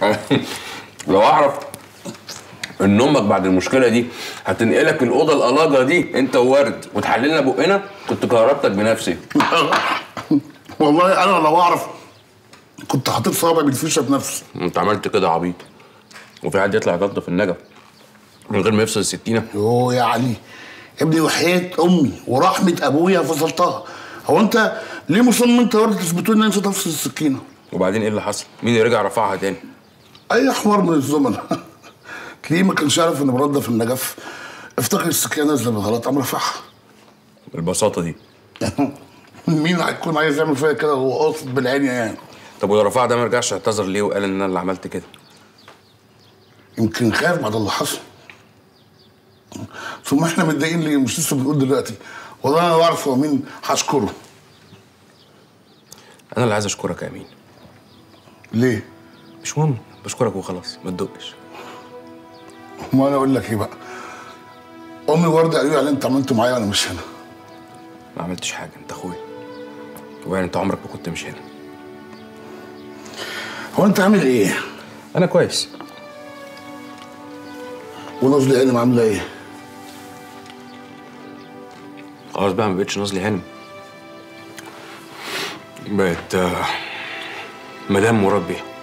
لو اعرف ان امك بعد المشكله دي هتنقلك الاوضه القلاجه دي انت وورد وتحللنا بقنا كنت كهربتك بنفسي والله انا لو اعرف كنت حاطط صوابعي بالفيشه بنفسي انت عملت كده عبيط وفي حد يطلع يغلط في النجف من غير ما يفصل السكينه يوه يا علي ابني وحياة امي ورحمه ابويا فصلتها هو انت ليه مصمم انت ورد تثبتوا لي ان انت تفصل السكينه وبعدين ايه اللي حصل مين اللي رجع رفعها تاني اي حوار من الزمن تلاقيه ما كانش يعرف ان برده في النجف افتكر السكينه نازله بالغلط قام رافعها بالبساطه دي مين هيكون عايز يعمل فيا كده وهو قاصد بالعين يعني طب ولو رفعها ده ما رجعش اعتذر ليه وقال ان انا اللي عملت كده يمكن خاف بعد اللي حصل ثم احنا متضايقين ليه مش لسه بنقول دلوقتي والله انا بعرف هو مين هشكره انا اللي عايز اشكرك يا امين ليه؟ مش مهم بشكرك وخلاص ما تدقش ما انا اقول لك ايه بقى امي ورده قالوا لي على اللي انت عملته معايا وانا مش هنا ما عملتش حاجه انت اخويا وبعدين انت عمرك ما كنت مش هنا هو انت عامل ايه؟ انا كويس ونازله هانم عامله ايه؟ خلاص بقى ما بقتش نازلي هانم بقت آه، مدام مربي